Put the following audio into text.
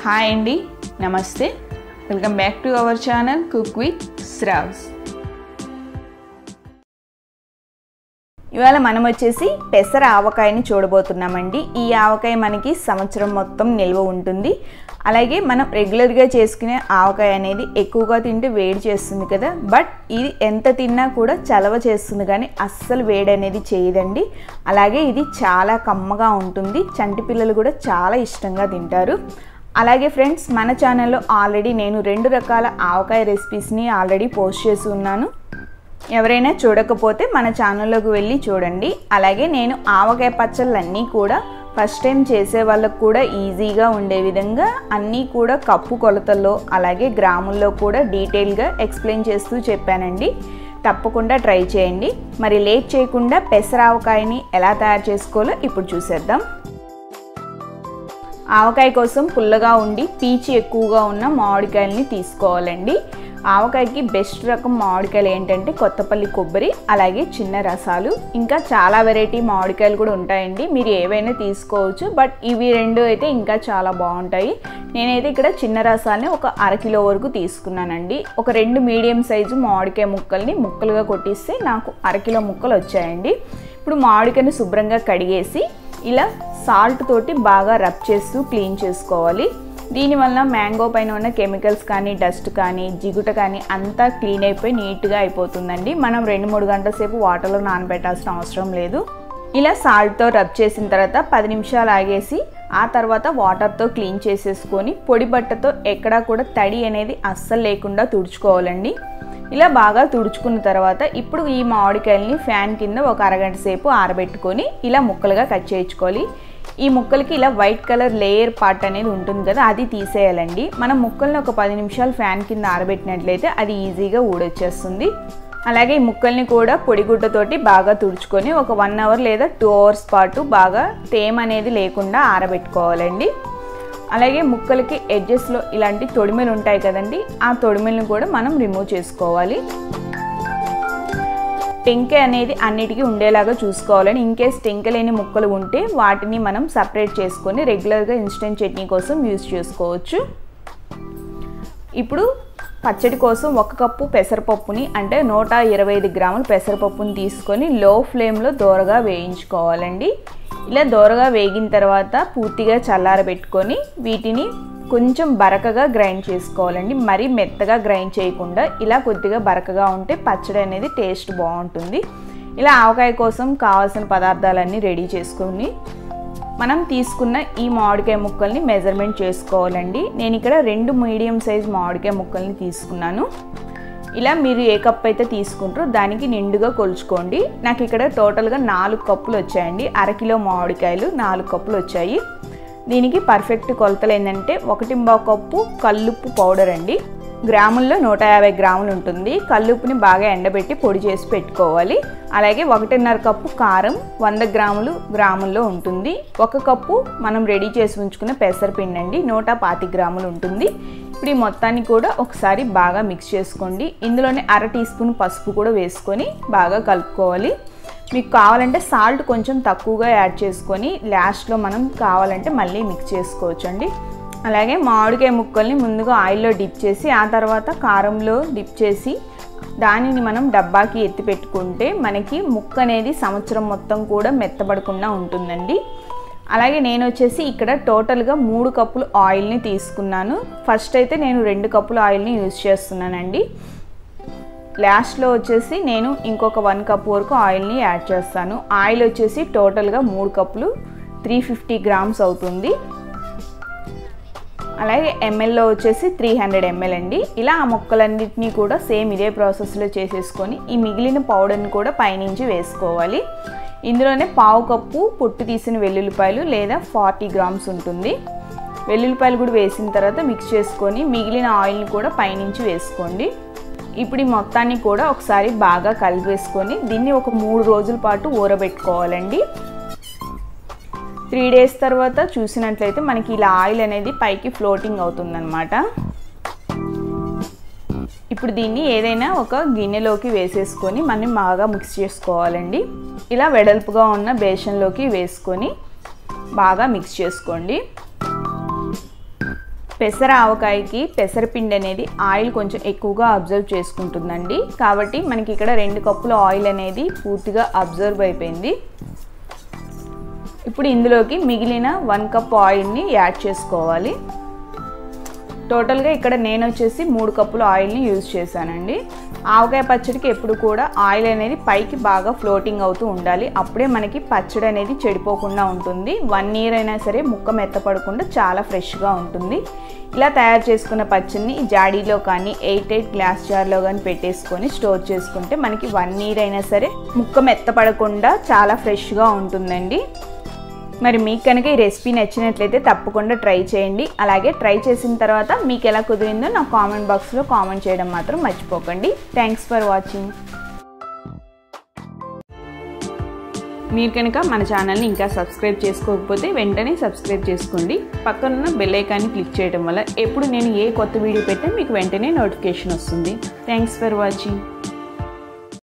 hi అండి నమస్తే welcome back to our channel cook with Shravs ఇవాళ మనం వచ్చేసి పెసర ఆవకాయని చూడబోతున్నామండి ఈ ఆవకాయ మనకి సంవత్సరం మొత్తం నిల్వ ఉంటుంది అలాగే మనం రెగ్యులర్గా చేసుకునే ఆవకాయ అనేది ఎక్కువగా తింటే వేడి చేస్తుంది కదా బట్ ఇది ఎంత తిన్నా కూడా చలవ చేస్తుంది కానీ అస్సలు వేడి అనేది చేయదండి అలాగే ఇది చాలా కమ్మగా ఉంటుంది చంటి పిల్లలు కూడా చాలా ఇష్టంగా తింటారు అలాగే ఫ్రెండ్స్ మన ఛానల్లో ఆల్రెడీ నేను రెండు రకాల ఆవకాయ రెసిపీస్ని ఆల్రెడీ పోస్ట్ చేసి ఉన్నాను ఎవరైనా చూడకపోతే మన ఛానల్లోకి వెళ్ళి చూడండి అలాగే నేను ఆవకాయ పచ్చళ్ళన్నీ కూడా ఫస్ట్ టైం చేసే వాళ్ళకు కూడా ఈజీగా ఉండే విధంగా అన్నీ కూడా కప్పు కొలతల్లో అలాగే గ్రాముల్లో కూడా డీటెయిల్గా ఎక్స్ప్లెయిన్ చేస్తూ చెప్పానండి తప్పకుండా ట్రై చేయండి మరి లేట్ చేయకుండా పెసరావకాయని ఎలా తయారు చేసుకోవాలో ఇప్పుడు చూసేద్దాం ఆవకాయ కోసం పుల్లగా ఉండి పీచు ఎక్కువగా ఉన్న మామిడికాయలని తీసుకోవాలండి ఆవకాయకి బెస్ట్ రకం మామిడికాయలు ఏంటంటే కొత్తపల్లి కొబ్బరి అలాగే చిన్న రసాలు ఇంకా చాలా వెరైటీ మామిడికాయలు కూడా ఉంటాయండి మీరు ఏవైనా తీసుకోవచ్చు బట్ ఇవి రెండు అయితే ఇంకా చాలా బాగుంటాయి నేనైతే ఇక్కడ చిన్న రసాలని ఒక అరకిలో వరకు తీసుకున్నానండి ఒక రెండు మీడియం సైజు మామిడికాయ ముక్కల్ని ముక్కలుగా కొట్టిస్తే నాకు అరకిలో ముక్కలు వచ్చాయండి ఇప్పుడు మామిడికాయని శుభ్రంగా కడిగేసి ఇలా సాల్ట్ తోటి బాగా రబ్ చేస్తూ క్లీన్ చేసుకోవాలి దీనివల్ల మ్యాంగో పైన ఉన్న కెమికల్స్ కానీ డస్ట్ కానీ జిగుట కానీ అంతా క్లీన్ అయిపోయి నీట్గా అయిపోతుందండి మనం రెండు మూడు గంటల సేపు వాటర్లో నానబెట్టాల్సిన అవసరం లేదు ఇలా సాల్ట్తో రబ్ చేసిన తర్వాత పది నిమిషాలు ఆగేసి ఆ తర్వాత వాటర్తో క్లీన్ చేసేసుకొని పొడి బట్టతో ఎక్కడా కూడా తడి అనేది అస్సలు లేకుండా తుడుచుకోవాలండి ఇలా బాగా తుడుచుకున్న తర్వాత ఇప్పుడు ఈ మామిడికాయల్ని ఫ్యాన్ కింద ఒక అరగంట సేపు ఆరబెట్టుకొని ఇలా ముక్కలుగా కట్ చేయించుకోవాలి ఈ ముక్కలకి ఇలా వైట్ కలర్ లేయర్ పార్ట్ అనేది ఉంటుంది కదా అది తీసేయాలండి మనం ముక్కల్ని ఒక పది నిమిషాలు ఫ్యాన్ కింద ఆరబెట్టినట్లయితే అది ఈజీగా ఊడొచ్చేస్తుంది అలాగే ఈ ముక్కల్ని కూడా పొడిగుడ్డతోటి బాగా తుడుచుకొని ఒక వన్ అవర్ లేదా టూ అవర్స్ పాటు బాగా తేమ అనేది లేకుండా ఆరబెట్టుకోవాలండి అలాగే ముక్కలకి ఎడ్జెస్లో ఇలాంటి తొడిమెలు ఉంటాయి కదండి ఆ తొడిమెలను కూడా మనం రిమూవ్ చేసుకోవాలి టెంకె అనేది అన్నిటికీ ఉండేలాగా చూసుకోవాలని ఇన్కేస్ టెంకె లేని ముక్కలు ఉంటే వాటిని మనం సపరేట్ చేసుకొని రెగ్యులర్గా ఇన్స్టెంట్ చట్నీ కోసం యూజ్ చేసుకోవచ్చు ఇప్పుడు పచ్చడి కోసం ఒక కప్పు పెసరపప్పుని అంటే నూట ఇరవై ఐదు గ్రాముల పెసరపప్పుని తీసుకొని లో ఫ్లేమ్లో దోరగా వేయించుకోవాలండి ఇలా దోరగా వేగిన తర్వాత పూర్తిగా చల్లారబెట్టుకొని వీటిని కొంచెం బరకగా గ్రైండ్ చేసుకోవాలండి మరీ మెత్తగా గ్రైండ్ చేయకుండా ఇలా కొద్దిగా బరకగా ఉంటే పచ్చడి అనేది టేస్ట్ బాగుంటుంది ఇలా ఆవకాయ కోసం కావాల్సిన పదార్థాలన్నీ రెడీ చేసుకొని మనం తీసుకున్న ఈ మామిడికాయ ముక్కల్ని మెజర్మెంట్ చేసుకోవాలండి నేను ఇక్కడ రెండు మీడియం సైజ్ మామిడికాయ ముక్కల్ని తీసుకున్నాను ఇలా మీరు ఏ కప్ అయితే తీసుకుంటారో దానికి నిండుగా కొలుచుకోండి నాకు ఇక్కడ టోటల్గా నాలుగు కప్పులు వచ్చాయండి అరకిలో మామిడికాయలు నాలుగు కప్పులు వచ్చాయి దీనికి పర్ఫెక్ట్ కొలతలు ఏంటంటే ఒకటి కప్పు కల్లుప్పు పౌడర్ అండి గ్రాముల్లో నూట యాభై గ్రాములు ఉంటుంది కల్లుప్పుని బాగా ఎండబెట్టి పొడి చేసి పెట్టుకోవాలి అలాగే ఒకటిన్నర కప్పు కారం వంద గ్రాములు గ్రాముల్లో ఉంటుంది ఒక కప్పు మనం రెడీ చేసి ఉంచుకున్న పెసరపిండి అండి నూట పాతి గ్రాములు ఉంటుంది ఇప్పుడు ఈ మొత్తాన్ని కూడా ఒకసారి బాగా మిక్స్ చేసుకోండి ఇందులోనే అర టీ స్పూన్ పసుపు కూడా వేసుకొని బాగా కలుపుకోవాలి మీకు కావాలంటే సాల్ట్ కొంచెం తక్కువగా యాడ్ చేసుకొని లాస్ట్లో మనం కావాలంటే మళ్ళీ మిక్స్ చేసుకోవచ్చు అండి అలాగే మామిడికాయ ముక్కల్ని ముందుగా ఆయిల్లో డిప్ చేసి ఆ తర్వాత కారంలో డిప్ చేసి దానిని మనం డబ్బాకి ఎత్తి పెట్టుకుంటే మనకి ముక్క అనేది సంవత్సరం మొత్తం కూడా మెత్తబడకుండా ఉంటుందండి అలాగే నేను వచ్చేసి ఇక్కడ టోటల్గా మూడు కప్పులు ఆయిల్ని తీసుకున్నాను ఫస్ట్ అయితే నేను రెండు కప్పులు ఆయిల్ని యూజ్ చేస్తున్నానండి లాస్ట్లో వచ్చేసి నేను ఇంకొక వన్ కప్ వరకు ఆయిల్ని యాడ్ చేస్తాను ఆయిల్ వచ్చేసి టోటల్గా మూడు కప్పులు త్రీ ఫిఫ్టీ గ్రామ్స్ అవుతుంది అలాగే ఎంఎల్లో వచ్చేసి త్రీ హండ్రెడ్ ఎంఎల్ అండి ఇలా ఆ మొక్కలన్నింటినీ కూడా సేమ్ ఇదే ప్రాసెస్లో చేసేసుకొని ఈ మిగిలిన పౌడర్ని కూడా పైనుంచి వేసుకోవాలి ఇందులోనే పావు కప్పు పొట్టు తీసిన వెల్లుల్లిపాయలు లేదా ఫార్టీ గ్రామ్స్ ఉంటుంది వెల్లుల్లిపాయలు కూడా వేసిన తర్వాత మిక్స్ చేసుకొని మిగిలిన ఆయిల్ని కూడా పైనుంచి వేసుకోండి ఇప్పుడు ఈ మొత్తాన్ని కూడా ఒకసారి బాగా కలిపేసుకొని దీన్ని ఒక మూడు రోజుల పాటు ఊరబెట్టుకోవాలండి త్రీ డేస్ తర్వాత చూసినట్లయితే మనకి ఇలా ఆయిల్ అనేది పైకి ఫ్లోటింగ్ అవుతుందన్నమాట ఇప్పుడు దీన్ని ఏదైనా ఒక గిన్నెలోకి వేసేసుకొని మనం బాగా మిక్స్ చేసుకోవాలండి ఇలా వెడల్పుగా ఉన్న బేషన్లోకి వేసుకొని బాగా మిక్స్ చేసుకోండి పెసర ఆవకాయకి పెసరపిండి అనేది ఆయిల్ కొంచెం ఎక్కువగా అబ్జర్వ్ చేసుకుంటుందండి కాబట్టి మనకి ఇక్కడ రెండు కప్పుల ఆయిల్ అనేది పూర్తిగా అబ్జర్వ్ అయిపోయింది ఇప్పుడు ఇందులోకి మిగిలిన వన్ కప్ ఆయిల్ని యాడ్ చేసుకోవాలి టోటల్గా ఇక్కడ నేను వచ్చేసి మూడు కప్పుల ఆయిల్ని యూజ్ చేశానండి ఆవకాయ పచ్చడికి ఎప్పుడు కూడా ఆయిల్ అనేది పైకి బాగా ఫ్లోటింగ్ అవుతూ ఉండాలి అప్పుడే మనకి పచ్చడి అనేది చెడిపోకుండా ఉంటుంది వన్ ఇయర్ అయినా సరే ముక్క మెత్తపడకుండా చాలా ఫ్రెష్గా ఉంటుంది ఇలా తయారు చేసుకున్న పచ్చడిని జాడీలో కానీ ఎయిట్ ఎయిట్ గ్లాస్ జార్లో కానీ పెట్టేసుకొని స్టోర్ చేసుకుంటే మనకి వన్ ఇయర్ అయినా సరే ముక్క మెత్తపడకుండా చాలా ఫ్రెష్గా ఉంటుందండి మరి మీకు కనుక ఈ రెసిపీ నచ్చినట్లయితే తప్పకుండా ట్రై చేయండి అలాగే ట్రై చేసిన తర్వాత మీకు ఎలా కుదిరిందో నా కామెంట్ బాక్స్లో కామెంట్ చేయడం మాత్రం మర్చిపోకండి థ్యాంక్స్ ఫర్ వాచింగ్ మీరు కనుక మన ఛానల్ని ఇంకా సబ్స్క్రైబ్ చేసుకోకపోతే వెంటనే సబ్స్క్రైబ్ చేసుకోండి పక్కనున్న బెల్ ఐకాన్ని క్లిక్ చేయడం వల్ల ఎప్పుడు నేను ఏ కొత్త వీడియో పెట్టినా మీకు వెంటనే నోటిఫికేషన్ వస్తుంది థ్యాంక్స్ ఫర్ వాచింగ్